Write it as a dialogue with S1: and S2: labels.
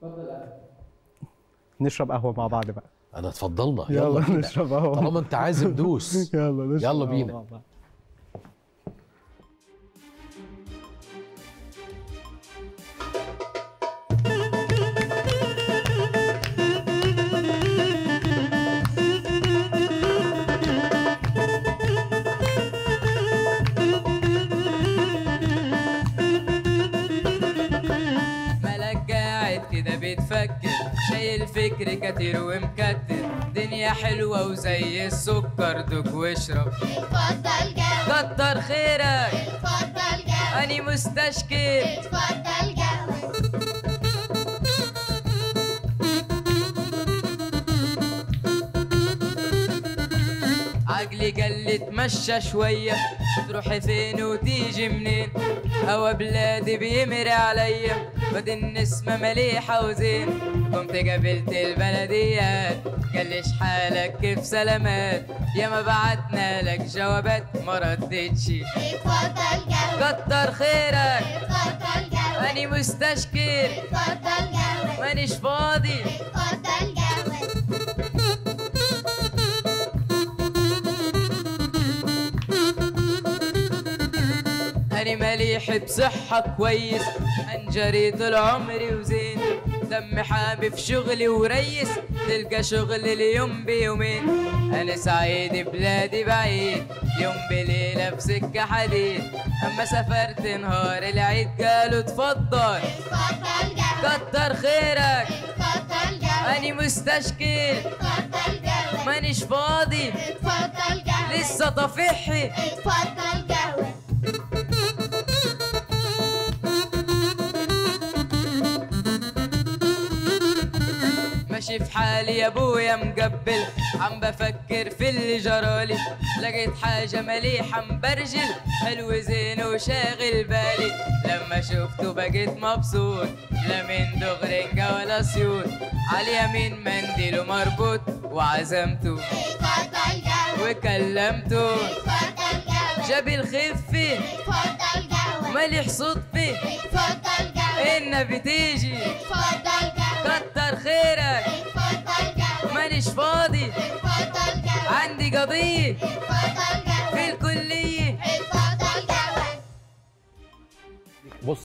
S1: نشرب قهوه مع بعض بقى
S2: انا اتفضلنا
S1: يلا
S2: يلا بينا.
S1: نشرب قهوه
S2: طالما انت عازم دوس
S1: يلا نشرب
S2: يلا
S1: قهوة
S2: بينا.
S1: مع بعض.
S3: مالك قاعد كده بتفكر شايل فكر كتير ومكتر دنيا حلوة وزي السكر دوك واشرب
S4: اتفضل جاوب
S3: كتر خيرك
S4: اتفضل جاوب
S3: أني مستشكر
S4: اتفضل جاوب
S3: عقلي قال لي اتمشى شوية تروحي فين وتيجي منين هوا بلادي بيمر عليا بدي النسمة مليحة وزين قمت قابلت البلديات قال ليش حالك كيف سلامات يا ما بعتنا لك جوابات ما ردتش
S4: اتفضل جاوب
S3: كتر خيرك
S4: اتفضل جاوب
S3: أني مستشكر
S4: اتفضل جاوب
S3: مانيش فاضي
S4: اتفضل جاوب
S3: أنا مليح بصحة كويس أنجري طول عمري وزين دم حامي في شغلي وريس تلقى شغل اليوم بيومين أنا سعيد بلادي بعيد يوم بليلة بسكة حديد أما سافرت نهار العيد قالوا اتفضل
S4: اتفضل جاوب
S3: كتر خيرك
S4: اتفضل جاوب
S3: أنا مستشكل
S4: اتفضل جاوب
S3: مانيش فاضي
S4: اتفضل جاوب
S3: لسه طفحي
S4: اتفضل جاوب
S3: ماشي في حالي يا ابويا مقبل عم بفكر في اللي جرالي لقيت حاجة مليحة مبرجل حلو زين وشاغل بالي لما شفته بقيت مبسوط لا من دغرنجة ولا سيوط على اليمين منديله مربوط وعزمته
S4: اتفضل جاوب
S3: وكلمته
S4: اتفضل جاوب
S3: جاب الخفة
S4: اتفضل جاوب
S3: مليح صدفة
S4: اتفضل جاوب
S3: إنها بتيجي
S4: اتفضل جاوب
S3: كتر خيرك
S4: اتفضل جاوب
S3: مانيش فاضي
S4: اتفضل جاوب
S3: عندي قضية
S4: اتفضل جاوب